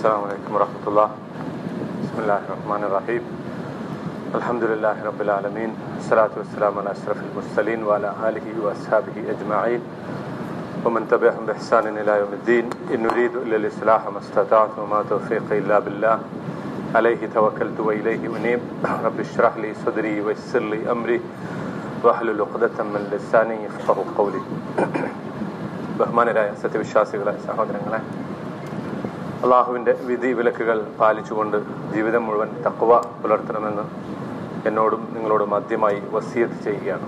السلام عليكم ورحمة الله بسم الله الرحمن الرحيم الحمد لله رب العالمين الصلاة والسلام على أشرف المرسلين وعلى آله وأصحابه أجمعين ومن تبعهم بإحسان إلى يوم الدين إن نريد إلا الإصلاح ما استطعت وما توفيقي إلا بالله عليه توكلت وإليه أنيب رب اشرح لي صدري ويسر لي أمري واحلل عقدة من لساني يفقه قولي ബഹുമാനരായ സത്യവിശ്വാസികളെ സഹോദരങ്ങളെ അള്ളാഹുവിൻ്റെ വിധി വിലക്കുകൾ പാലിച്ചുകൊണ്ട് ജീവിതം മുഴുവൻ തക്വ പുലർത്തണമെന്ന് എന്നോടും നിങ്ങളോടും ആദ്യമായി വസീയത്ത് ചെയ്യുകയാണ്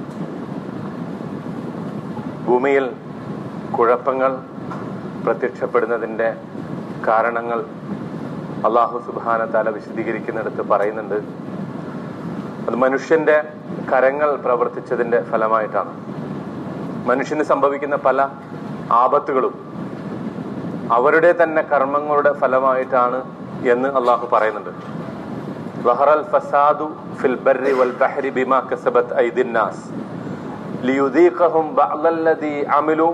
ഭൂമിയിൽ കുഴപ്പങ്ങൾ പ്രത്യക്ഷപ്പെടുന്നതിൻ്റെ കാരണങ്ങൾ അള്ളാഹു സുബാന താല വിശദീകരിക്കുന്നിടത്ത് പറയുന്നുണ്ട് അത് മനുഷ്യന്റെ കരങ്ങൾ പ്രവർത്തിച്ചതിന്റെ ഫലമായിട്ടാണ് മനുഷ്യന് സംഭവിക്കുന്ന പല ആപത്തുകളും അവരുടെ തന്നെ കർമ്മങ്ങളുടെ ഫലമായിട്ടാണ് എന്ന് അള്ളാഹു പറയുന്നുണ്ട് വഹറൽ ഫസാദു ഫിൽ ബർരി വൽ ബഹരി ബിമാ കസബത് ഐദിൻ നാസ് ലിയുദീഖഹും ബഅദല്ലദി അമിലു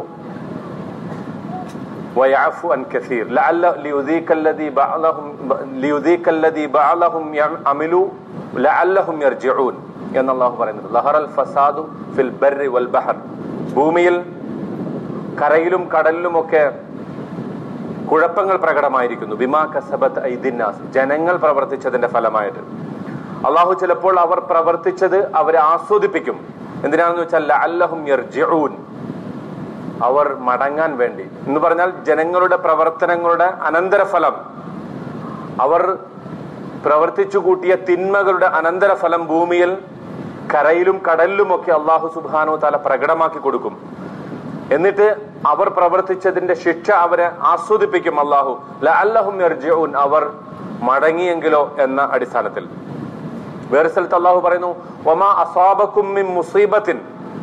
ويعفو عن كثير لعل ليذيق الذي بعضهم ليذيق الذي بعضهم عملوا لعلهم يرجعون എന്ന് അള്ളാഹു പറയുന്നത് ലഹറൽ ഫസാദു ഫിൽ ബർരി വൽ ബഹർ ഭൂമിയിൽ കരയിലും കടലിലുമൊക്കെ കുഴപ്പങ്ങൾ പ്രകടമായിരിക്കുന്നു ബിമാ കസബത്ത് ഐദിന്നാസ് ജനങ്ങൾ പ്രവർത്തിച്ചതിന്റെ ഫലമായിട്ട് അള്ളാഹു ചിലപ്പോൾ അവർ പ്രവർത്തിച്ചത് അവരെ ആസ്വദിപ്പിക്കും എന്തിനാണെന്ന് വെച്ചാൽ അല്ലഹും യർജിഊൻ അവർ മടങ്ങാൻ വേണ്ടി എന്ന് പറഞ്ഞാൽ ജനങ്ങളുടെ പ്രവർത്തനങ്ങളുടെ അനന്തരഫലം അവർ പ്രവർത്തിച്ചു കൂട്ടിയ തിന്മകളുടെ അനന്തരഫലം ഭൂമിയിൽ കരയിലും കടലിലുമൊക്കെ അള്ളാഹു സുബാനോ തല പ്രകടമാക്കി കൊടുക്കും എന്നിട്ട് അവർ പ്രവർത്തിച്ചതിന്റെ ശിക്ഷ അവരെ ആസ്വദിപ്പിക്കും അള്ളാഹു അല്ലഹും അവർ മടങ്ങിയെങ്കിലോ എന്ന അടിസ്ഥാനത്തിൽ വേറെ സ്ഥലത്ത് അള്ളാഹു പറയുന്നു ഒമാ അസാബക്കും മുസീബത്തിൻ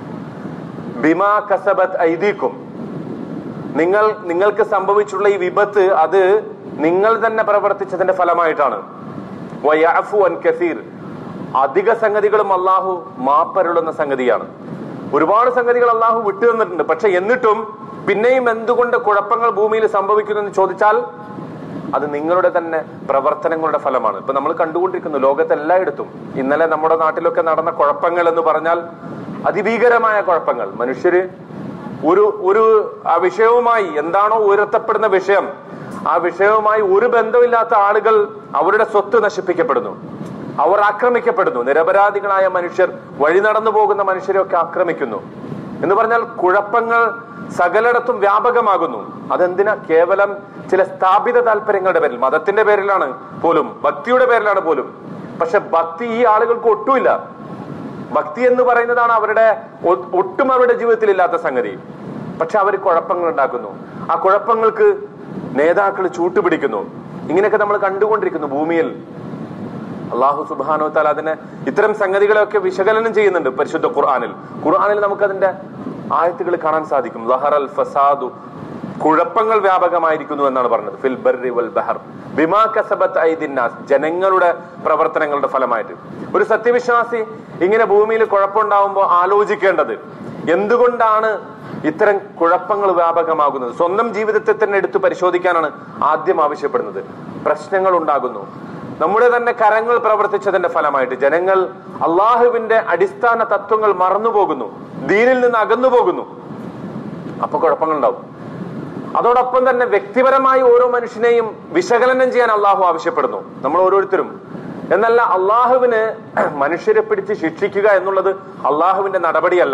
ബിമാ കസബത്ത് ഐദീക്കും നിങ്ങൾ നിങ്ങൾക്ക് സംഭവിച്ചുള്ള ഈ വിപത്ത് അത് നിങ്ങൾ തന്നെ പ്രവർത്തിച്ചതിന്റെ ഫലമായിട്ടാണ് വയാഫു അൻ കസീർ അധിക സംഗതികളും അള്ളാഹു മാപ്പരുളുന്ന സംഗതിയാണ് ഒരുപാട് സംഗതികൾ അള്ളാഹു വിട്ടു തന്നിട്ടുണ്ട് പക്ഷെ എന്നിട്ടും പിന്നെയും എന്തുകൊണ്ട് കുഴപ്പങ്ങൾ ഭൂമിയിൽ സംഭവിക്കുന്നു എന്ന് ചോദിച്ചാൽ അത് നിങ്ങളുടെ തന്നെ പ്രവർത്തനങ്ങളുടെ ഫലമാണ് ഇപ്പൊ നമ്മൾ കണ്ടുകൊണ്ടിരിക്കുന്നു ലോകത്ത് എല്ലായിടത്തും ഇന്നലെ നമ്മുടെ നാട്ടിലൊക്കെ നടന്ന കുഴപ്പങ്ങൾ എന്ന് പറഞ്ഞാൽ അതിഭീകരമായ കുഴപ്പങ്ങൾ മനുഷ്യര് ഒരു ഒരു ആ വിഷയവുമായി എന്താണോ ഉയർത്തപ്പെടുന്ന വിഷയം ആ വിഷയവുമായി ഒരു ബന്ധമില്ലാത്ത ആളുകൾ അവരുടെ സ്വത്ത് നശിപ്പിക്കപ്പെടുന്നു അവർ ആക്രമിക്കപ്പെടുന്നു നിരപരാധികളായ മനുഷ്യർ വഴി നടന്നു പോകുന്ന മനുഷ്യരെയൊക്കെ ആക്രമിക്കുന്നു എന്ന് പറഞ്ഞാൽ കുഴപ്പങ്ങൾ സകലയിടത്തും വ്യാപകമാകുന്നു അതെന്തിനാ കേവലം ചില സ്ഥാപിത താല്പര്യങ്ങളുടെ പേരിൽ മതത്തിന്റെ പേരിലാണ് പോലും ഭക്തിയുടെ പേരിലാണ് പോലും പക്ഷെ ഭക്തി ഈ ആളുകൾക്ക് ഒട്ടുമില്ല ഭക്തി എന്ന് പറയുന്നതാണ് അവരുടെ ഒട്ടും അവരുടെ ജീവിതത്തിൽ ഇല്ലാത്ത സംഗതി പക്ഷെ അവർ കുഴപ്പങ്ങൾ ഉണ്ടാക്കുന്നു ആ കുഴപ്പങ്ങൾക്ക് നേതാക്കൾ ചൂട്ടുപിടിക്കുന്നു ഇങ്ങനെയൊക്കെ നമ്മൾ കണ്ടുകൊണ്ടിരിക്കുന്നു ഭൂമിയിൽ അള്ളാഹു സുബാനോ താൽ അതിനെ ഇത്തരം സംഗതികളെയൊക്കെ വിശകലനം ചെയ്യുന്നുണ്ട് പരിശുദ്ധ ഖുർആാനിൽ ഖുർആാനിൽ നമുക്ക് അതിന്റെ ആയത്തുകൾ കാണാൻ സാധിക്കും ലഹർ അൽ ഫസാദു കുഴപ്പങ്ങൾ വ്യാപകമായിരിക്കുന്നു എന്നാണ് പറഞ്ഞത് ഫിൽ ബർറി വൽ ബഹർ ബിമാ കസബത്ത് ഐദിന്നാസ് ജനങ്ങളുടെ പ്രവർത്തനങ്ങളുടെ ഫലമായിട്ട് ഒരു സത്യവിശ്വാസി ഇങ്ങനെ ഭൂമിയിൽ കുഴപ്പമുണ്ടാവുമ്പോൾ ആലോചിക്കേണ്ടത് എന്തുകൊണ്ടാണ് ഇത്തരം കുഴപ്പങ്ങൾ വ്യാപകമാകുന്നത് സ്വന്തം ജീവിതത്തെ തന്നെ എടുത്തു പരിശോധിക്കാനാണ് ആദ്യം ആവശ്യപ്പെടുന്നത് പ്രശ്നങ്ങൾ ഉണ്ടാകുന്നു നമ്മുടെ തന്നെ കരങ്ങൾ പ്രവർത്തിച്ചതിന്റെ ഫലമായിട്ട് ജനങ്ങൾ അള്ളാഹുവിന്റെ അടിസ്ഥാന തത്വങ്ങൾ മറന്നുപോകുന്നു ദീനിൽ നിന്ന് അകന്നു പോകുന്നു അപ്പൊ കുഴപ്പങ്ങൾ ഉണ്ടാവും അതോടൊപ്പം തന്നെ വ്യക്തിപരമായി ഓരോ മനുഷ്യനെയും വിശകലനം ചെയ്യാൻ അള്ളാഹു ആവശ്യപ്പെടുന്നു നമ്മൾ ഓരോരുത്തരും എന്നല്ല അള്ളാഹുവിന് മനുഷ്യരെ പിടിച്ച് ശിക്ഷിക്കുക എന്നുള്ളത് അള്ളാഹുവിന്റെ നടപടിയല്ല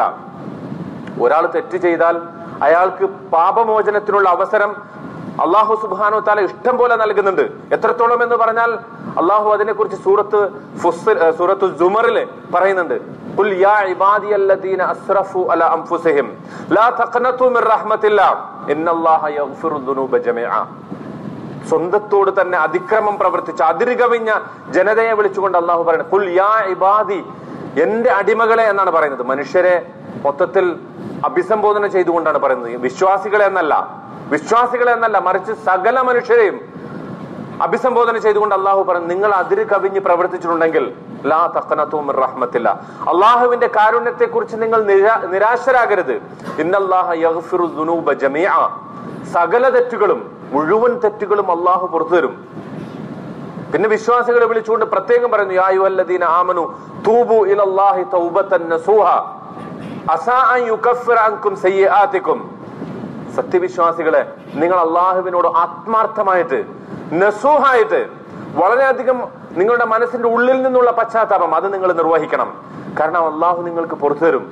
ഒരാൾ തെറ്റ് ചെയ്താൽ അയാൾക്ക് പാപമോചനത്തിനുള്ള അവസരം അള്ളാഹു സുബാനു താല ഇഷ്ടം പോലെ നൽകുന്നുണ്ട് എത്രത്തോളം എന്ന് പറഞ്ഞാൽ അള്ളാഹു അതിനെക്കുറിച്ച് സൂറത്ത് സൂറത്ത് ജുമറില് പറയുന്നുണ്ട് قل يا عبادي الذين اسرفوا على انفسهم لا تقنطوا من رحمه الله ان الله يغفر الذنوب جميعا സ്വന്തത്തോട് തന്നെ അതിക്രമം പ്രവർത്തിച്ച അതിരുകവിഞ്ഞ ജനതയെ വിളിച്ചുകൊണ്ട് അള്ളാഹു പറയുന്നത് കുൽ യാ ഇബാദി എന്റെ അടിമകളെ എന്നാണ് പറയുന്നത് മനുഷ്യരെ മൊത്തത്തിൽ അഭിസംബോധന ചെയ്തുകൊണ്ടാണ് പറയുന്നത് വിശ്വാസികളെ എന്നല്ല വിശ്വാസികളെ എന്നല്ല മറിച്ച് സകല മനുഷ്യരെയും അഭിസംബോധന ചെയ്തുകൊണ്ട് അള്ളാഹു പറഞ്ഞു നിങ്ങൾ അതിര് കവിഞ്ഞ് പ്രവർത്തിച്ചിട്ടുണ്ടെങ്കിൽ ലാ തക്കനത്തും റഹ്മത്തില്ല അള്ളാഹുവിന്റെ കാരുണ്യത്തെ കുറിച്ച് നിങ്ങൾ നിരാ- നിരാശരാകരുത് ഇന്നല്ലാഹ യഗ്ഫിറു ദുനൂബ ജമീഅ സകല തെറ്റുകളും മുഴുവൻ തെറ്റുകളും അള്ളാഹു പുറത്തു തരും പിന്നെ വിശ്വാസികളെ വിളിച്ചുകൊണ്ട് പ്രത്യേകം പറയുന്നു യാ അയ്യുഹല്ലദീന ആമനു തൂബു ഇലല്ലാഹി തൗബത്തൻ നസൂഹ അസാ അൻ യുകഫിറ അൻകും സയ്യിആതികും സത്യവിശ്വാസികളെ നിങ്ങൾ അള്ളാഹുവിനോട് ആത്മാർത്ഥമായിട്ട് നസൂഹായിട്ട് വളരെയധികം നിങ്ങളുടെ മനസ്സിന്റെ ഉള്ളിൽ നിന്നുള്ള പശ്ചാത്താപം അത് നിങ്ങൾ നിർവഹിക്കണം കാരണം അള്ളാഹു നിങ്ങൾക്ക് പുറത്തു തരും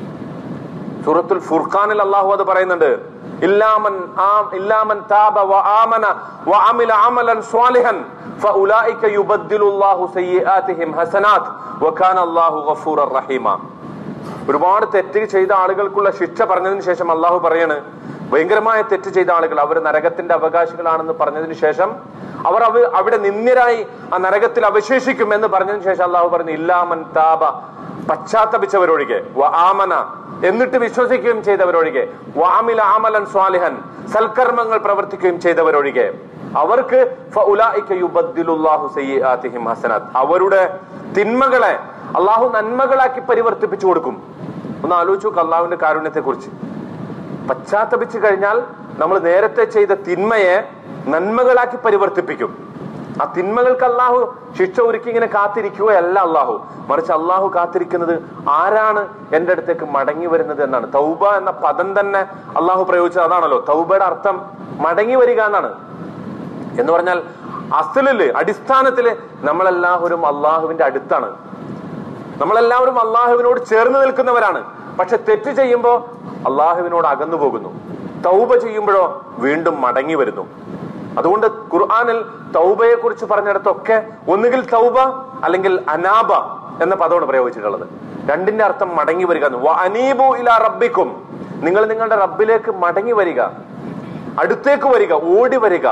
സൂറത്തുൽ ഫുർഖാനിൽ അള്ളാഹു അത് പറയുന്നുണ്ട് ഇല്ലാമൻ ആം ഇല്ലാമൻ താബ വ ആമന വ അമില അമലൻ സ്വാലിഹൻ ഫഉലൈക യുബദ്ദിലുല്ലാഹു സയ്യിആതിഹിം ഹസനാത് വകാന അല്ലാഹു ഗഫൂറർ റഹീമ ഒരുപാട് തെറ്റ് ചെയ്ത ആളുകൾക്കുള്ള ശിക്ഷ പറഞ്ഞതിന് ശേഷം അള്ളാഹു പറയാണ് ഭയങ്കരമായ തെറ്റ് ചെയ്ത ആളുകൾ അവർ നരകത്തിന്റെ അവകാശികളാണെന്ന് പറഞ്ഞതിന് ശേഷം അവർ അവ അവിടെ നിന്ദ്യരായി ആ നരകത്തിൽ അവശേഷിക്കും എന്ന് പറഞ്ഞതിന് ശേഷം അള്ളാഹു പറഞ്ഞു ഇല്ലാമൻ താപ പശ്ചാത്തപിച്ചവരൊഴികെ വ ആമന എന്നിട്ട് വിശ്വസിക്കുകയും ചെയ്തവരൊഴികെ വാമില ആമലൻ സ്വാലിഹൻ സൽക്കർമ്മങ്ങൾ പ്രവർത്തിക്കുകയും ചെയ്തവരൊഴികെ അവർക്ക് ഫഉലൈക യുബദ്ദിലുല്ലാഹു സയ്യിആതിഹിം ഹസനാത്ത് അവരുടെ തിന്മകളെ അള്ളാഹു നന്മകളാക്കി പരിവർത്തിപ്പിച്ചു കൊടുക്കും ഒന്ന് ആലോചിച്ചു നോക്ക് അള്ളാഹുവിന്റെ കാരുണ്യത്തെ കുറിച്ച് പശ്ചാത്തപിച്ചു കഴിഞ്ഞാൽ നമ്മൾ നേരത്തെ ചെയ്ത തിന്മയെ നന്മകളാക്കി പരിവർത്തിപ്പിക്കും ആ തിന്മകൾക്ക് അള്ളാഹു ശിക്ഷ ഒരുക്കി ഇങ്ങനെ കാത്തിരിക്കുകയല്ല അള്ളാഹു മറിച്ച് അള്ളാഹു കാത്തിരിക്കുന്നത് ആരാണ് എന്റെ അടുത്തേക്ക് മടങ്ങി വരുന്നത് എന്നാണ് തൗബ എന്ന പദം തന്നെ അള്ളാഹു പ്രയോഗിച്ചത് അതാണല്ലോ തൗബയുടെ അർത്ഥം മടങ്ങി വരിക എന്നാണ് എന്ന് പറഞ്ഞാൽ അസലില് അടിസ്ഥാനത്തില് നമ്മളെല്ലാവരും അള്ളാഹുവിന്റെ അടുത്താണ് നമ്മളെല്ലാവരും അള്ളാഹുവിനോട് ചേർന്ന് നിൽക്കുന്നവരാണ് പക്ഷെ തെറ്റ് ചെയ്യുമ്പോൾ അള്ളാഹുവിനോട് അകന്നു പോകുന്നു തൗബ ചെയ്യുമ്പോഴോ വീണ്ടും മടങ്ങി വരുന്നു അതുകൊണ്ട് ഖുർആാനിൽ തൗബയെ കുറിച്ച് പറഞ്ഞിടത്തൊക്കെ ഒന്നുകിൽ തൗബ അല്ലെങ്കിൽ അനാബ എന്ന പദമാണ് പ്രയോഗിച്ചിട്ടുള്ളത് രണ്ടിന്റെ അർത്ഥം മടങ്ങി വരിക എന്ന്. വ അനീബു ഇലാ റബ്ബിക്കും നിങ്ങൾ നിങ്ങളുടെ റബ്ബിലേക്ക് മടങ്ങി വരിക അടുത്തേക്ക് വരിക ഓടി വരിക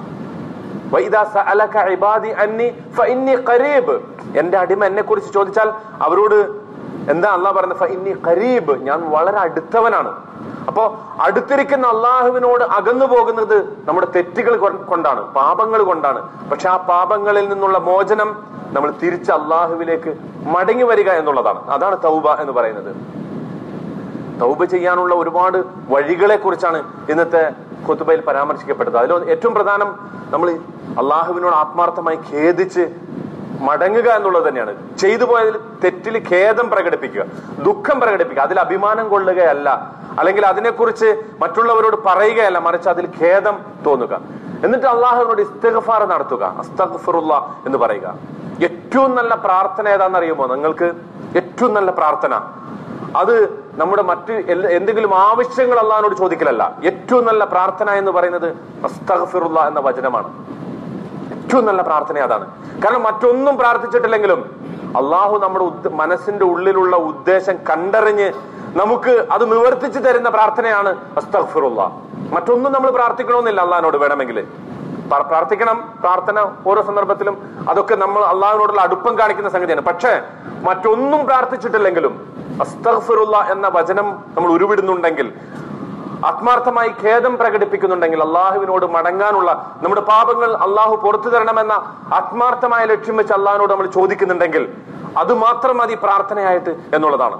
വൈദാ സഅലക ഇബാദി അന്നി ഫഇന്നി ഖരീബ് എന്റെ അടിമ എന്നെ കുറിച്ച് ചോദിച്ചാൽ അവരോട് എന്താ അള്ളാഹ് പറയുന്നത് ഫഇന്നി ഖരീബ് ഞാൻ വളരെ അടുത്തവനാണ് അപ്പോ അടുത്തിരിക്കുന്ന അള്ളാഹുവിനോട് അകന്നു പോകുന്നത് നമ്മുടെ തെറ്റുകൾ കൊ- കൊണ്ടാണ് പാപങ്ങൾ കൊണ്ടാണ് പക്ഷെ ആ പാപങ്ങളിൽ നിന്നുള്ള മോചനം നമ്മൾ തിരിച്ച് അള്ളാഹുവിലേക്ക് മടങ്ങി വരിക എന്നുള്ളതാണ് അതാണ് തൗബ എന്ന് പറയുന്നത് തൗബ ചെയ്യാനുള്ള ഒരുപാട് വഴികളെ കുറിച്ചാണ് ഇന്നത്തെ ഖുത്തുബയിൽ പരാമർശിക്കപ്പെട്ടത് അതിൽ ഏറ്റവും പ്രധാനം നമ്മൾ അള്ളാഹുവിനോട് ആത്മാർത്ഥമായി ഖേദിച്ച് മടങ്ങുക എന്നുള്ളത് തന്നെയാണ് ചെയ്തു പോയതിൽ തെറ്റിൽ ഖേദം പ്രകടിപ്പിക്കുക ദുഃഖം പ്രകടിപ്പിക്കുക അതിൽ അഭിമാനം കൊള്ളുകയല്ല അല്ലെങ്കിൽ അതിനെക്കുറിച്ച് മറ്റുള്ളവരോട് പറയുകയല്ല മറിച്ച് അതിൽ ഖേദം തോന്നുക എന്നിട്ട് അള്ളാഹുവിനോട് ഇസ്തഗഫാർ നടത്തുക അസ്തഗ്ഫിറുള്ള എന്ന് പറയുക ഏറ്റവും നല്ല പ്രാർത്ഥന ഏതാണെന്നറിയുമോ നിങ്ങൾക്ക് ഏറ്റവും നല്ല പ്രാർത്ഥന അത് നമ്മുടെ മറ്റ് എല്ലാ- എന്തെങ്കിലും ആവശ്യങ്ങൾ അള്ളഹാനോട് ചോദിക്കലല്ല ഏറ്റവും നല്ല പ്രാർത്ഥന എന്ന് പറയുന്നത് അസ്തഗ്ഫിറുള്ള എന്ന വചനമാണ് ഏറ്റവും നല്ല പ്രാർത്ഥന അതാണ് കാരണം മറ്റൊന്നും പ്രാർത്ഥിച്ചിട്ടില്ലെങ്കിലും അള്ളാഹു നമ്മുടെ ഉദ്ദ- മനസ്സിന്റെ ഉള്ളിലുള്ള ഉദ്ദേശം കണ്ടറിഞ്ഞ് നമുക്ക് അത് നിവർത്തിച്ചു തരുന്ന പ്രാർത്ഥനയാണ് അസ്തഗ്ഫിറുള്ള മറ്റൊന്നും നമ്മൾ പ്രാർത്ഥിക്കണമെന്നില്ല അള്ളഹാനോട് വേണമെങ്കിൽ പ്ര- പ്രാർത്ഥിക്കണം പ്രാർത്ഥന ഓരോ സന്ദർഭത്തിലും അതൊക്കെ നമ്മൾ അള്ളാഹുവിനോടുള്ള അടുപ്പം കാണിക്കുന്ന സംഗതിയാണ് പക്ഷേ മറ്റൊന്നും പ്രാർത്ഥിച്ചിട്ടില്ലെങ്കിലും അസ്തഗ്ഫിറുള്ള എന്ന വചനം നമ്മൾ ഉരുവിടുന്നുണ്ടെങ്കിൽ ആത്മാർത്ഥമായി ഖേദം പ്രകടിപ്പിക്കുന്നുണ്ടെങ്കിൽ അള്ളാഹുവിനോട് മടങ്ങാനുള്ള നമ്മുടെ പാപങ്ങൾ അള്ളാഹു പുറത്തു തരണമെന്ന ആത്മാർത്ഥമായ ലക്ഷ്യം വെച്ച് അള്ളാഹിനോട് നമ്മൾ ചോദിക്കുന്നുണ്ടെങ്കിൽ അത് മാത്രം മതി പ്രാർത്ഥനയായിട്ട് എന്നുള്ളതാണ്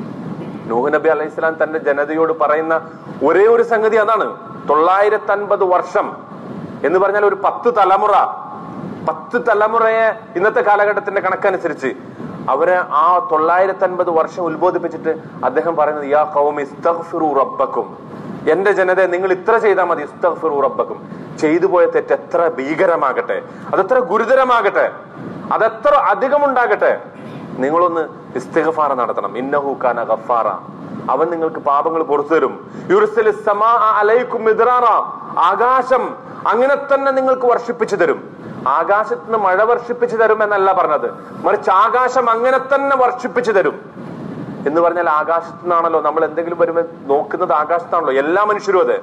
നൂഹ് നബി അലൈഹി സ്വലാം തന്റെ ജനതയോട് പറയുന്ന ഒരേ ഒരു സംഗതി അതാണ് തൊള്ളായിരത്തി അൻപത് വർഷം എന്ന് പറഞ്ഞാൽ ഒരു പത്ത് തലമുറ പത്ത് തലമുറയെ ഇന്നത്തെ കാലഘട്ടത്തിന്റെ കണക്കനുസരിച്ച് അവരെ ആ തൊള്ളായിരത്തി അൻപത് വർഷം ഉത്ബോധിപ്പിച്ചിട്ട് അദ്ദേഹം പറയുന്നത് യാ കൗമി ഇസ്തഗ്ഫിറു റബ്ബക്കും എന്റെ ജനതയെ നിങ്ങൾ ഇത്ര ചെയ്താൽ മതി ഇസ്തഗ്ഫിറു റബ്ബക്കും ചെയ്തു പോയ തെറ്റ് എത്ര ഭീകരമാകട്ടെ അതെത്ര ഗുരുതരമാകട്ടെ അതെത്ര അധികമുണ്ടാകട്ടെ നിങ്ങളൊന്ന് ഇസ്തിഗ്ഫാർ നടത്തണം ഇന്നഹു കാന ഗഫാറ അവൻ നിങ്ങൾക്ക് പാപങ്ങൾ പുറത്തു തരും യുർസിലു സമാഅ അലൈക്കും മിദ്റാറ ആകാശം അങ്ങനെ തന്നെ നിങ്ങൾക്ക് വർഷിപ്പിച്ചു തരും ആകാശത്ത് നിന്ന് മഴ വർഷിപ്പിച്ചു തരും എന്നല്ല പറഞ്ഞത് മറിച്ച് ആകാശം അങ്ങനെ തന്നെ വർഷിപ്പിച്ചു തരും എന്ന് പറഞ്ഞാൽ ആകാശത്ത് നിന്നാണല്ലോ നമ്മൾ എന്തെങ്കിലും വരുമ്പോൾ നോക്കുന്നത് ആകാശത്താണല്ലോ എല്ലാ മനുഷ്യരും അതെ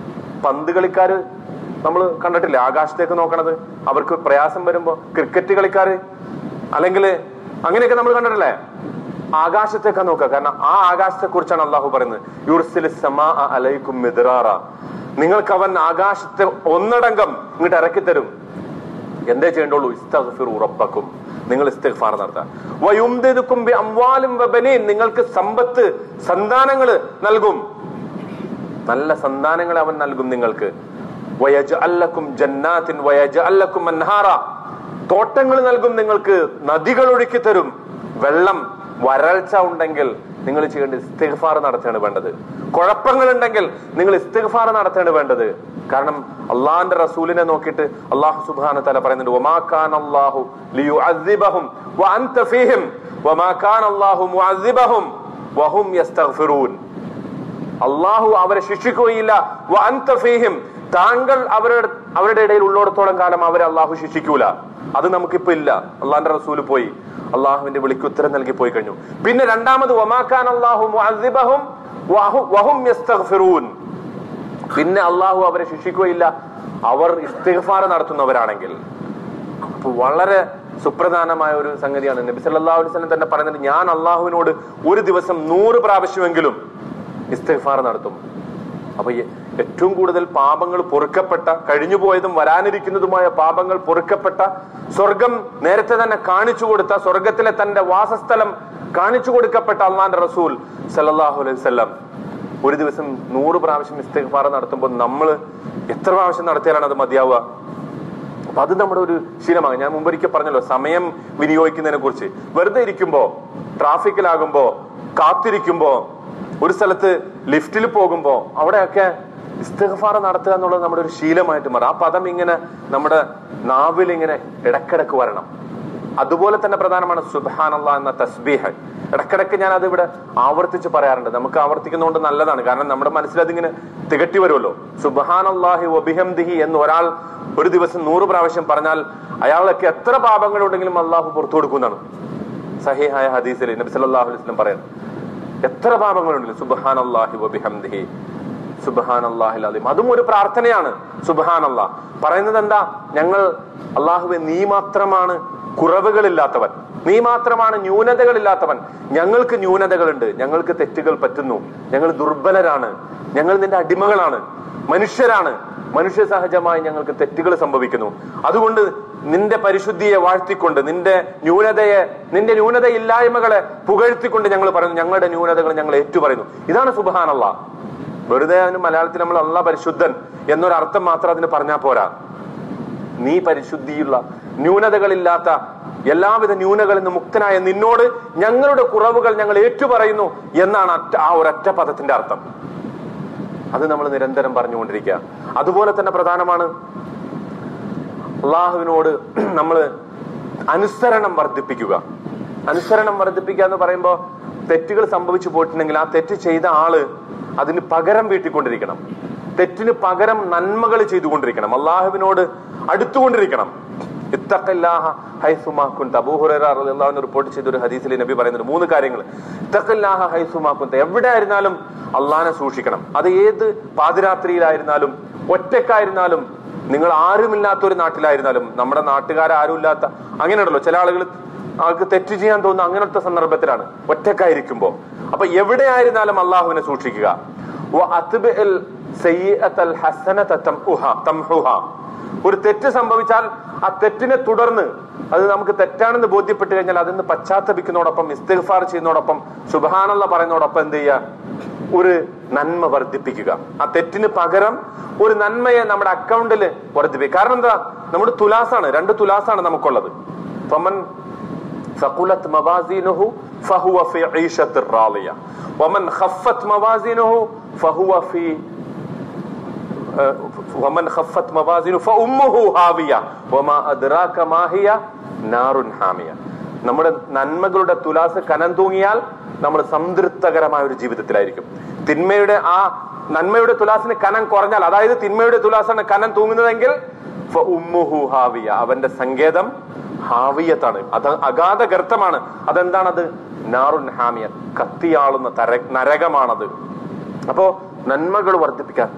പന്ത് കളിക്കാര് നമ്മൾ കണ്ടിട്ടില്ലേ ആകാശത്തേക്ക് നോക്കണത് അവർക്ക് പ്രയാസം വരുമ്പോ ക്രിക്കറ്റ് കളിക്കാര് അല്ലെങ്കിൽ അങ്ങനെയൊക്കെ നമ്മൾ കണ്ടിട്ടില്ലേ ആകാശത്തേക്കാ നോക്കുക കാരണം ആ ആകാശത്തെ കുറിച്ചാണ് അള്ളാഹു പറയുന്നത് യുർസിൽ സമാ അലൈക്കും മിദ്റാറ നിങ്ങൾക്ക് അവൻ ആകാശത്തെ ഒന്നടങ്കം ഇങ്ങോട്ട് ഇറക്കി തരും എന്തേ ചെയ്യേണ്ടുള്ളൂ ഇസ്തഗ്ഫിറു റബ്ബക്കും നിങ്ങൾ ഇസ്തിഗ്ഫാർ നടത്തുക വയുംദിദുക്കും ബി അംവാലും വബനീൻ നിങ്ങൾക്ക് സമ്പത്ത് സന്താനങ്ങൾ നൽകും നല്ല സന്താനങ്ങളെ അവൻ നൽകും നിങ്ങൾക്ക് വയജഅല്ലക്കും ജന്നാത്തിൻ വയജഅല്ലക്കും അൻഹാറ തോട്ടങ്ങൾ നൽകും നിങ്ങൾക്ക് നദികൾ ഒഴുക്കി തരും വെള്ളം വരൾച്ച ഉണ്ടെങ്കിൽ നിങ്ങൾ ചെയ്യേണ്ടത് ഇസ്തിഗ്ഫാർ നടത്തുകയാണ് വേണ്ടത് കുഴപ്പങ്ങൾ ഉണ്ടെങ്കിൽ നിങ്ങൾ ഇസ്തിഗ്ഫാർ നടത്തുകയാണ് വേണ്ടത് കാരണം അള്ളാഹിന്റെ റസൂലിനെ നോക്കിയിട്ട് അള്ളാഹു സുബ്ഹാന തല പറയുന്നുണ്ട് ഒമാ ഖാൻ അള്ളാഹു ലിയുഅദ്ദിബഹും വഅൻത ഫീഹിം വമാ ഖാൻ അള്ളാഹു മുഅദ്ദിബഹും വഹും യസ്തഗ്ഫിറൂൻ അള്ളാഹു അവരെ ശിക്ഷിക്കുകയില്ല വഅൻത ഫീഹിം താങ്കൾ അവരുടെ അവരുടെ ഇടയിൽ ഉള്ളിടത്തോളം കാലം അവരെ അള്ളാഹു ശിക്ഷിക്കൂല അത് നമുക്കിപ്പോ ഇല്ല അള്ളാഹിന്റെ റസൂല് പോയി അള്ളാഹുവിന്റെ വിളിക്ക് ഉത്തരം നൽകി പോയി കഴിഞ്ഞു പിന്നെ രണ്ടാമത് ഒമാക്കാൻ അള്ളാഹു മുഅദ്ദിബഹും വഹു- വഹും യസ്തഗ്ഫിറൂൻ പിന്നെ അള്ളാഹു അവരെ ശിക്ഷിക്കുകയില്ല അവർ ഇസ്തിഗ്ഫാർ നടത്തുന്നവരാണെങ്കിൽ അപ്പൊ വളരെ സുപ്രധാനമായ ഒരു സംഗതിയാണ് നബി സല്ലല്ലാഹു അലൈഹി വസല്ലം തന്നെ പറയുന്നത് ഞാൻ അള്ളാഹുവിനോട് ഒരു ദിവസം നൂറ് പ്രാവശ്യമെങ്കിലും ഇസ്തിഗ്ഫാർ നടത്തും അപ്പൊ ഈ ഏറ്റവും കൂടുതൽ പാപങ്ങൾ പൊറുക്കപ്പെട്ട കഴിഞ്ഞുപോയതും വരാനിരിക്കുന്നതുമായ പാപങ്ങൾ പൊറുക്കപ്പെട്ട സ്വർഗം നേരത്തെ തന്നെ കാണിച്ചു കൊടുത്ത സ്വർഗത്തിലെ തന്റെ വാസസ്ഥലം കാണിച്ചു കൊടുക്കപ്പെട്ട അള്ളാന്റെ റസൂൽ സല്ലല്ലാഹു അലൈഹി വസല്ലം ഒരു ദിവസം നൂറ് പ്രാവശ്യം ഇസ്തിഗ്ഫാർ നടത്തുമ്പോൾ നമ്മൾ എത്ര പ്രാവശ്യം നടത്തിയാലാണ് അത് മതിയാവുക അപ്പൊ അത് നമ്മുടെ ഒരു ശീലമാണ് ഞാൻ മുമ്പൊരിക്കൽ പറഞ്ഞല്ലോ സമയം വിനിയോഗിക്കുന്നതിനെ കുറിച്ച് വെറുതെ ഇരിക്കുമ്പോ ട്രാഫിക്കിലാകുമ്പോ കാത്തിരിക്കുമ്പോ ഒരു സ്ഥലത്ത് ലിഫ്റ്റിൽ പോകുമ്പോ അവിടെയൊക്കെ ഇസ്തിഗ്ഫാർ നടത്തുക എന്നുള്ളത് നമ്മുടെ ഒരു ശീലമായിട്ട് മാറും ആ പദം ഇങ്ങനെ നമ്മുടെ നാവിൽ ഇങ്ങനെ ഇടക്കിടക്ക് വരണം അതുപോലെ തന്നെ പ്രധാനമാണ് സുബാനല്ല എന്ന തസ്ബീഹ് ഇടക്കിടക്ക് ഞാൻ അത് ഇവിടെ ആവർത്തിച്ച് പറയാറുണ്ട് നമുക്ക് ആവർത്തിക്കുന്നതുകൊണ്ട് നല്ലതാണ് കാരണം നമ്മുടെ മനസ്സിൽ അതിങ്ങനെ തികട്ടി വരുമല്ലോ സുബാനല്ലാഹി വബിഹംദിഹി എന്ന് ഒരാൾ ഒരു ദിവസം നൂറ് പ്രാവശ്യം പറഞ്ഞാൽ അയാളൊക്കെ എത്ര പാപങ്ങളുണ്ടെങ്കിലും അള്ളാഹു പുറത്തു കൊടുക്കുന്നതാണ് സഹിഹായ ഹദീസിൽ നബി സല്ലല്ലാഹു അലൈഹി വസല്ലം പറയുന്നത് എത്ര പാപങ്ങളുണ്ടെങ്കിലും സുബാനല്ലാഹി വബിഹംദിഹി സുബാനല്ലാഹിൽ അലീം അതും ഒരു പ്രാർത്ഥനയാണ് സുബാനല്ലാ പറയുന്നത് എന്താ ഞങ്ങൾ അള്ളാഹുവെ നീ മാത്രമാണ് കുറവുകളില്ലാത്തവൻ നീ മാത്രമാണ് ന്യൂനതകളില്ലാത്തവൻ ഞങ്ങൾക്ക് ന്യൂനതകളുണ്ട് ഞങ്ങൾക്ക് തെറ്റുകൾ പറ്റുന്നു ഞങ്ങൾ ദുർബലരാണ് ഞങ്ങൾ നിന്റെ അടിമകളാണ് മനുഷ്യരാണ് മനുഷ്യ സഹജമായി ഞങ്ങൾക്ക് തെറ്റുകൾ സംഭവിക്കുന്നു അതുകൊണ്ട് നിന്റെ പരിശുദ്ധിയെ വാഴ്ത്തിക്കൊണ്ട് നിന്റെ ന്യൂനതയെ നിന്റെ ന്യൂനതയില്ലായ്മകളെ പുകഴ്ത്തിക്കൊണ്ട് ഞങ്ങൾ പറയുന്നു ഞങ്ങളുടെ ന്യൂനതകൾ ഞങ്ങൾ ഏറ്റുപറയുന്നു ഇതാണ് സുബഹാനല്ല വെറുതെ അതിന് മലയാളത്തിൽ നമ്മൾ അല്ല പരിശുദ്ധൻ എന്നൊരർത്ഥം മാത്രം അതിന് പറഞ്ഞാൽ പോരാ നീ പരിശുദ്ധിയുള്ള ന്യൂനതകളില്ലാത്ത എല്ലാവിധ ന്യൂനകളിൽ നിന്ന് മുക്തനായ നിന്നോട് ഞങ്ങളുടെ കുറവുകൾ ഞങ്ങൾ ഏറ്റുപറയുന്നു എന്നാണ് അറ്റ ആ ഒരൊറ്റ പദത്തിന്റെ അർത്ഥം അത് നമ്മൾ നിരന്തരം പറഞ്ഞുകൊണ്ടിരിക്കുക അതുപോലെ തന്നെ പ്രധാനമാണ് അള്ളാഹുവിനോട് നമ്മൾ അനുസരണം വർദ്ധിപ്പിക്കുക അനുസരണം വർദ്ധിപ്പിക്കുക എന്ന് പറയുമ്പോൾ തെറ്റുകൾ സംഭവിച്ചു പോയിട്ടുണ്ടെങ്കിൽ ആ തെറ്റ് ചെയ്ത ആള് അതിന് പകരം വീട്ടിക്കൊണ്ടിരിക്കണം തെറ്റിന് പകരം നന്മകൾ ചെയ്തുകൊണ്ടിരിക്കണം അള്ളാഹുവിനോട് അടുത്തുകൊണ്ടിരിക്കണം ഇത്തഖില്ലാഹ ഹൈസുമാ കുന്ത. അബൂ ഹുറൈറ റളിയല്ലാഹു അൻഹു റിപ്പോർട്ട് ചെയ്ത ഒരു ഹദീസിൽ നബി പറയുന്നുണ്ട് മൂന്ന് കാര്യങ്ങൾ ഇത്തഖില്ലാഹ ഹൈസുമാ കുന്ത. എവിടെ ആയിരുന്നാലും അള്ളാഹിനെ സൂക്ഷിക്കണം അത് ഏത് പാതിരാത്രിയിലായിരുന്നാലും ഒറ്റക്കായിരുന്നാലും നിങ്ങൾ ആരുമില്ലാത്ത ഒരു നാട്ടിലായിരുന്നാലും നമ്മുടെ നാട്ടുകാരും ഇല്ലാത്ത അങ്ങനെയുണ്ടല്ലോ ചില ആളുകൾ ആൾക്ക് തെറ്റ് ചെയ്യാൻ തോന്നുന്ന അങ്ങനത്തെ സന്ദർഭത്തിലാണ് ഒറ്റക്കായിരിക്കുമ്പോ അപ്പൊ എവിടെയായിരുന്നാലും അള്ളാഹുവിനെ സൂക്ഷിക്കുക വഅത്ബിഇൽ സയ്യിഅത്തൽ ഹസനത തംഉഹ തംഹുഹ. ഒരു തെറ്റ് സംഭവിച്ചാൽ ആ തെറ്റിനെ തുടർന്ന് അത് നമുക്ക് തെറ്റാണെന്ന് ബോധ്യപ്പെട്ട് കഴിഞ്ഞാൽ അതിന് പശ്ചാത്തപിക്കുന്നതോടൊപ്പം ഇസ്തിഗ്ഫാർ ചെയ്യുന്നതോടൊപ്പം സുബഹാനല്ല പറയുന്നതോടൊപ്പം എന്ത് ചെയ്യുക ഒരു നന്മ വർദ്ധിപ്പിക്കുക ആ തെറ്റിന് പകരം ഒരു നന്മയെ നമ്മുടെ അക്കൗണ്ടിൽ വർദ്ധിപ്പിക്കുക കാരണം എന്താ നമ്മുടെ തുലാസാണ് രണ്ട് തുലാസാണ് നമുക്കുള്ളത് ഫമൻ ثقلت موازينه فهو في عيشة راضية ومن خفت موازينه فهو في آه، ومن خفت موازينه فأمه هاوية وما أدراك ما هي نار حامية നമ്മുടെ നന്മകളുടെ തുലാസ് കനം തൂങ്ങിയാൽ നമ്മൾ സംതൃപ്തകരമായ ഒരു ജീവിതത്തിലായിരിക്കും തിന്മയുടെ ആ നന്മയുടെ തുലാസിന് കനം കുറഞ്ഞാൽ അതായത് തിന്മയുടെ തുലാസാണ് കനം തൂങ്ങുന്നതെങ്കിൽ ഫ ഉമ്മുഹു ഹാവിയ അവന്റെ സങ്കേതം ഹാവിയത്താണ് അത് അഗാധ ഗർത്തമാണ് അതെന്താണത് നാറുൻ ഹാമിയ കത്തിയാളുന്ന തര നരകമാണത് അപ്പോ നന്മകൾ വർദ്ധിപ്പിക്കാൻ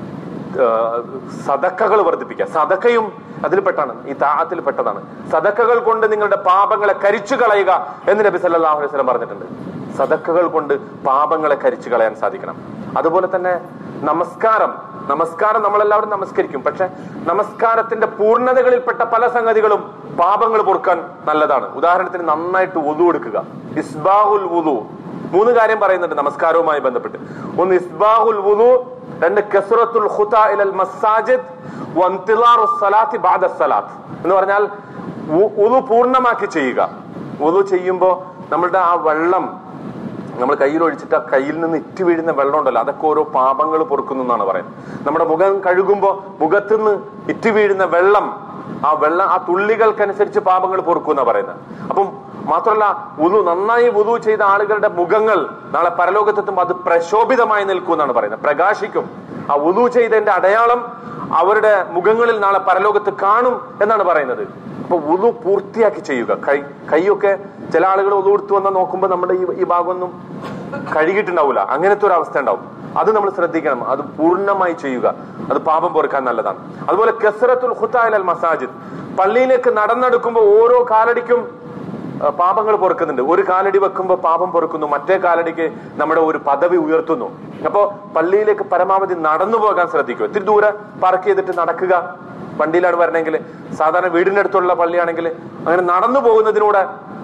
സദക്കകൾ വർദ്ധിപ്പിക്കുക സദക്കയും അതിൽപ്പെട്ടാണ് ഈ താഴത്തിൽ പെട്ടതാണ് സദക്കകൾ കൊണ്ട് നിങ്ങളുടെ പാപങ്ങളെ കരിച്ചു കളയുക എന്ന് നബി സല്ലല്ലാഹു അലൈഹി വസല്ലം പറഞ്ഞിട്ടുണ്ട് സദക്കകൾ കൊണ്ട് പാപങ്ങളെ കരിച്ചു കളയാൻ സാധിക്കണം അതുപോലെ തന്നെ നമസ്കാരം നമസ്കാരം നമ്മളെല്ലാവരും നമസ്കരിക്കും പക്ഷെ നമസ്കാരത്തിന്റെ പൂർണ്ണതകളിൽപ്പെട്ട പല സംഗതികളും പാപങ്ങൾ പൊറുക്കാൻ നല്ലതാണ് ഉദാഹരണത്തിന് നന്നായിട്ട് വുതു എടുക്കുക ഇസ്ബാഹുൽ വുതു മൂന്ന് കാര്യം പറയുന്നുണ്ട് നമസ്കാരവുമായി ബന്ധപ്പെട്ട് ഒന്ന് ഇസ്ബാഹുൽ വുതു രണ്ട് കസുറത്തുൽ ഖുത ഇലൽ മസാജിദ് വന്തിലാറു സ്വലാത്തി ബാദ സ്വലാത്ത് എന്ന് പറഞ്ഞാൽ ഉ- ഉളു പൂർണ്ണമാക്കി ചെയ്യുക ഉളു ചെയ്യുമ്പോ നമ്മളുടെ ആ വെള്ളം നമ്മൾ കയ്യിൽ ഒഴിച്ചിട്ട് ആ കയ്യിൽ നിന്ന് ഇറ്റ് വീഴുന്ന വെള്ളം ഉണ്ടല്ലോ അതൊക്കെ ഓരോ പാപങ്ങൾ പൊറുക്കുന്നു എന്നാണ് പറയുന്നത് നമ്മുടെ മുഖം കഴുകുമ്പോ മുഖത്തുനിന്ന് ഇറ്റ് വീഴുന്ന വെള്ളം ആ വെള്ളം ആ തുള്ളികൾക്കനുസരിച്ച് പാപങ്ങൾ പൊറുക്കുന്ന പറയുന്നത് അപ്പം മാത്രമല്ല ഉതു നന്നായി ഉതു ചെയ്ത ആളുകളുടെ മുഖങ്ങൾ നാളെ പരലോകത്തെത്തുമ്പോൾ അത് പ്രശോഭിതമായി നിൽക്കും എന്നാണ് പറയുന്നത് പ്രകാശിക്കും ആ ഉതു ചെയ്തതിന്റെ അടയാളം അവരുടെ മുഖങ്ങളിൽ നാളെ പരലോകത്ത് കാണും എന്നാണ് പറയുന്നത് അപ്പൊ ഉതു പൂർത്തിയാക്കി ചെയ്യുക കൈ കൈയൊക്കെ ചില ആളുകൾ ഉതു എടുത്തു വന്നാൽ നോക്കുമ്പോൾ നമ്മുടെ ഈ ഈ ഭാഗമൊന്നും കഴുകിയിട്ടുണ്ടാവില്ല അങ്ങനത്തെ ഒരു അവസ്ഥ ഉണ്ടാവും അത് നമ്മൾ ശ്രദ്ധിക്കണം അത് പൂർണ്ണമായി ചെയ്യുക അത് പാപം പൊറുക്കാൻ നല്ലതാണ് അതുപോലെ കെസറത്തുൽ ഖുത്തായൽ അൽ മസാജിദ് പള്ളിയിലേക്ക് നടന്നെടുക്കുമ്പോൾ ഓരോ കാലടിക്കും ആ, പാപങ്ങൾ പൊറുക്കുന്നുണ്ട് ഒരു കാലടി വെക്കുമ്പോൾ പാപം പൊറുക്കുന്നു മറ്റേ കാലടിക്ക് നമ്മുടെ ഒരു പദവി ഉയർത്തുന്നു അപ്പോ പള്ളിയിലേക്ക് പരമാവധി നടന്നു പോകാൻ ശ്രദ്ധിക്കുക ഇത്തിരി ദൂരെ പാർക്ക് ചെയ്തിട്ട് നടക്കുക വണ്ടിയിലാണ് വരണമെങ്കിൽ സാധാരണ വീടിന്റെ അടുത്തുള്ള പള്ളിയാണെങ്കിൽ അങ്ങനെ നടന്നു പോകുന്നതിലൂടെ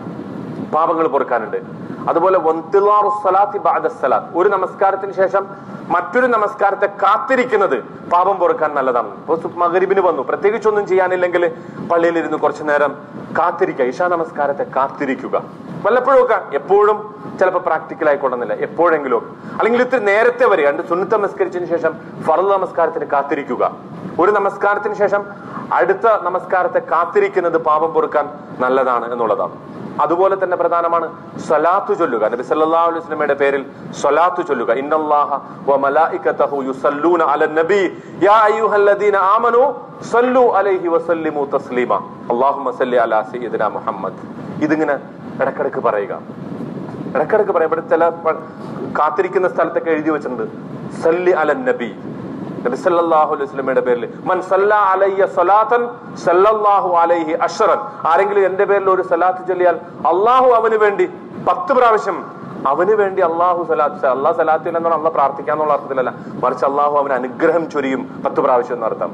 പാപങ്ങൾ പൊറുക്കാനുണ്ട് അതുപോലെ വന്തിലാറു സ്വലാത്തി ബഅദ സ്വലാത്ത് ഒരു നമസ്കാരത്തിന് ശേഷം മറ്റൊരു നമസ്കാരത്തെ കാത്തിരിക്കുന്നത് പാപം പൊറുക്കാൻ നല്ലതാണ് ഇപ്പൊ സു- മഗ്രിബിന് വന്നു പ്രത്യേകിച്ചൊന്നും ചെയ്യാനില്ലെങ്കിൽ പള്ളിയിലിരുന്ന് കുറച്ചു നേരം കാത്തിരിക്കുക ഇഷാ നമസ്കാരത്തെ കാത്തിരിക്കുക വല്ലപ്പോഴും ഒക്കെ എപ്പോഴും ചിലപ്പോൾ പ്രാക്ടിക്കൽ ആയിക്കൊള്ളുന്നില്ല എപ്പോഴെങ്കിലും ഒക്കെ. അല്ലെങ്കിൽ ഇത്തിരി നേരത്തെ വരിക രണ്ട് സുന്നത്ത് നമസ്കരിച്ചതിന് ശേഷം ഫറദ് നമസ്കാരത്തിന് കാത്തിരിക്കുക ഒരു നമസ്കാരത്തിന് ശേഷം അടുത്ത നമസ്കാരത്തെ കാത്തിരിക്കുന്നത് പാപം പൊറുക്കാൻ നല്ലതാണ് എന്നുള്ളതാണ് അതുപോലെ തന്നെ പ്രധാനമാണ് സ്വലാത്തു ചൊല്ലുക നബി സല്ലല്ലാഹു അലൈഹി വസല്ലമയുടെ പേരിൽ സ്വലാത്തു ചൊല്ലുക ഇന്നല്ലാഹ വ മലായികതഹു യുസല്ലൂന അലൻ നബി യാ അയ്യുഹല്ലദീന ആമനു സല്ലു അലൈഹി വസല്ലിമു തസ്ലീമ അല്ലാഹുമ്മ സല്ലി അലാ സയ്യിദിന മുഹമ്മദ് ഇതിങ്ങനെ ഇടക്കിടക്ക് പറയുക ഇടക്കിടക്ക് പറയാം ഇവിടെ ചില പ- കാത്തിരിക്കുന്ന സ്ഥലത്തൊക്കെ എഴുതി വെച്ചിട്ടുണ്ട് സല്ലി അലൻ നബി നബി സല്ലല്ലാഹു അലൈഹി വസല്ലമയുടെ പേരിൽ മൻ സല്ല അലയ്യ സ്വലാത്തൻ സല്ലല്ലാഹു അലൈഹി അഷ്റൻ ആരെങ്കിലും എന്റെ പേരിൽ ഒരു സലാത്ത് ചൊല്ലിയാൽ അള്ളാഹു അവന് വേണ്ടി പത്ത് പ്രാവശ്യം അവന് വേണ്ടി അള്ളാഹു സലാത്ത് അള്ളാഹ് സലാത്ത് എന്നുള്ള അള്ളാഹ് പ്രാർത്ഥിക്കാന്നുള്ള അർത്ഥത്തിലല്ല മറിച്ച് അള്ളാഹു അവന് അനുഗ്രഹം ചൊരിയും പത്ത് പ്രാവശ്യം എന്നർത്ഥം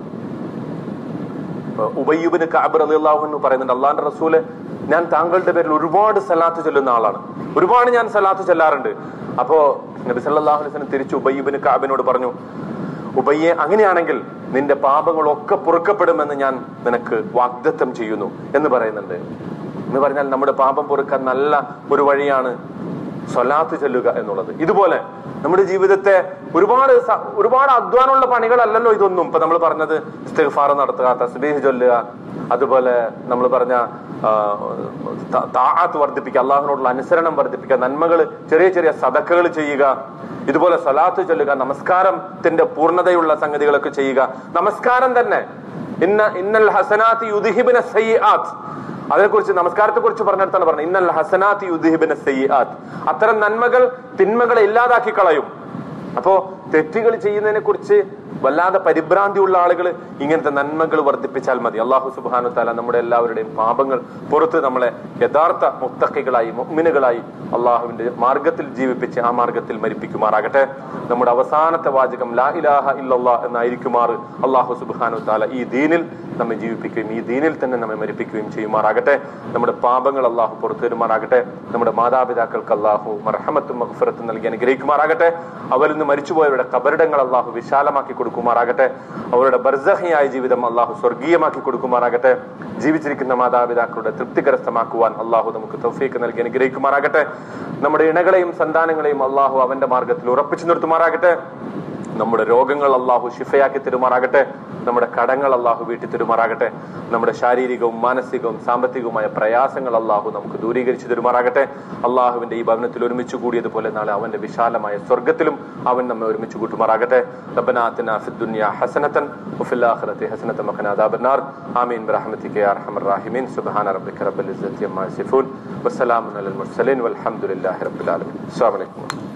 ഉബയ്യുബിന് കാബർ അള്ളാഹു എന്ന് പറയുന്നുണ്ട് അള്ളാഹിന്റെ റസൂല് ഞാൻ താങ്കളുടെ പേരിൽ ഒരുപാട് സലാത്ത് ചൊല്ലുന്ന ആളാണ് ഒരുപാട് ഞാൻ സലാത്ത് ചൊല്ലാറുണ്ട് അപ്പോ നബി സല്ലല്ലാഹു അലൈഹി വസല്ലം തിരിച്ചു ഉബയ്യുബിന് കാബിനോട് പറഞ്ഞു ഉബയ്യെ അങ്ങനെയാണെങ്കിൽ നിന്റെ പാപങ്ങളൊക്കെ പൊറുക്കപ്പെടുമെന്ന് ഞാൻ നിനക്ക് വാഗ്ദത്തം ചെയ്യുന്നു എന്ന് പറയുന്നുണ്ട് എന്ന് പറഞ്ഞാൽ നമ്മുടെ പാപം പൊറുക്കാൻ നല്ല ഒരു വഴിയാണ് സ്വലാത്ത് ചൊല്ലുക എന്നുള്ളത് ഇതുപോലെ നമ്മുടെ ജീവിതത്തെ ഒരുപാട് സ- ഒരുപാട് അധ്വാനമുള്ള പണികളല്ലല്ലോ ഇതൊന്നും ഇപ്പൊ നമ്മൾ പറഞ്ഞത് ഇസ്തിഗ്ഫാർ നടത്തുക തസ്ബീഹ് ചൊല്ലുക അതുപോലെ നമ്മൾ പറഞ്ഞ ആ, ത- താഅത്ത് വർദ്ധിപ്പിക്കുക അള്ളാഹുനോടുള്ള അനുസരണം വർദ്ധിപ്പിക്കുക നന്മകൾ ചെറിയ ചെറിയ സദക്കകൾ ചെയ്യുക ഇതുപോലെ സ്വലാത്ത് ചൊല്ലുക നമസ്കാരത്തിന്റെ പൂർണ്ണതയുള്ള സംഗതികളൊക്കെ ചെയ്യുക നമസ്കാരം തന്നെ ഇന്ന ഇന്നൽ ഹസനാത്തി യുദ്ഹിബിന സയ്യാത്ത് അതിനെക്കുറിച്ച് നമസ്കാരത്തെ കുറിച്ച് പറഞ്ഞിടത്താണ് പറഞ്ഞത് ഇന്നൽ ഹസനാത്തി യുദ്ഹിബിന സയ്യാത്ത് അത്തരം നന്മകൾ തിന്മകളെ ഇല്ലാതാക്കി കളയും അപ്പോ തെറ്റുകൾ ചെയ്യുന്നതിനെ കുറിച്ച് വല്ലാതെ പരിഭ്രാന്തിയുള്ള ആളുകൾ ഇങ്ങനത്തെ നന്മകൾ വർദ്ധിപ്പിച്ചാൽ മതി അള്ളാഹു സുബാനു താല നമ്മുടെ എല്ലാവരുടെയും പാപങ്ങൾ പുറത്ത് നമ്മളെ യഥാർത്ഥ മുത്തക്കികളായി മുഅ്മിനുകളായി അള്ളാഹുവിന്റെ മാർഗത്തിൽ ജീവിപ്പിച്ച് ആ മാർഗത്തിൽ മരിപ്പിക്കുമാറാകട്ടെ നമ്മുടെ അവസാനത്തെ വാചകം ലാ ഇലാഹ ഇല്ലല്ലാ എന്നായിരിക്കുമാറ് അള്ളാഹു സുബാനു താല ഈ ദീനിൽ നമ്മെ ജീവിപ്പിക്കുകയും ഈ ദീനിൽ തന്നെ നമ്മെ മരിപ്പിക്കുകയും ചെയ്യുമാറാകട്ടെ നമ്മുടെ പാപങ്ങൾ അള്ളാഹു പുറത്തു തരുമാറാകട്ടെ നമ്മുടെ മാതാപിതാക്കൾക്ക് അള്ളാഹു മർഹമത്തും മഹ്ഫറത്തും നൽകി അനുഗ്രഹിക്കുമാറാകട്ടെ അവരിൽ നിന്ന് മരിച്ചുപോയവരുടെ കബറിടങ്ങൾ അള്ളാഹു വിശാലമാക്കി കൊടുക്കുമാറാകട്ടെ അവരുടെ ബർസഹിയായ ജീവിതം അള്ളാഹു സ്വർഗീയമാക്കി കൊടുക്കുമാറാകട്ടെ ജീവിച്ചിരിക്കുന്ന മാതാപിതാക്കളുടെ തൃപ്തി കരസ്ഥമാക്കുവാൻ അള്ളാഹു നമുക്ക് തൗഫീക്ക് നൽകി അനുഗ്രഹിക്കുമാറാകട്ടെ നമ്മുടെ ഇണകളെയും സന്താനങ്ങളെയും അള്ളാഹു അവന്റെ മാർഗത്തിൽ ഉറപ്പിച്ചു നിർത്തുമാറാകട്ടെ നമ്മുടെ രോഗങ്ങൾ അള്ളാഹു ശിഫയാക്കി തരുമാറാകട്ടെ നമ്മുടെ കടങ്ങൾ അള്ളാഹു വീട്ടി തരുമാറാകട്ടെ നമ്മുടെ ശാരീരികവും മാനസികവും സാമ്പത്തികവുമായ പ്രയാസങ്ങൾ അള്ളാഹു നമുക്ക് ദൂരീകരിച്ചു തരുമാറാകട്ടെ അള്ളാഹുവിന്റെ ഈ ഭവനത്തിൽ ഒരുമിച്ച് കൂടിയതുപോലെ നാളെ അവന്റെ വിശാലമായ സ്വർഗത്തിലും അവൻ നമ്മെ ഒരുമിച്ച് കൂട്ടുമാറാകട്ടെ റബ്ബനാത്തിന ഫിദ്ദുനിയ ഹസനത്തൻ വഫിൽ ആഖിറതി ഹസനത്തൻ വഖിന അദാബന്നാർ ആമീൻ ബിറഹ്മതിക യാ അർഹമർ റഹീമീൻ സുബ്ഹാന റബ്ബിക റബ്ബിൽ ഇസ്സതി അമ്മാ യസിഫൂൻ വസ്സലാമുൻ അലൽ മുർസലീൻ വൽഹംദുലില്ലാഹി റബ്ബിൽ ആലമീൻ അസ്സലാമു അലൈക്കും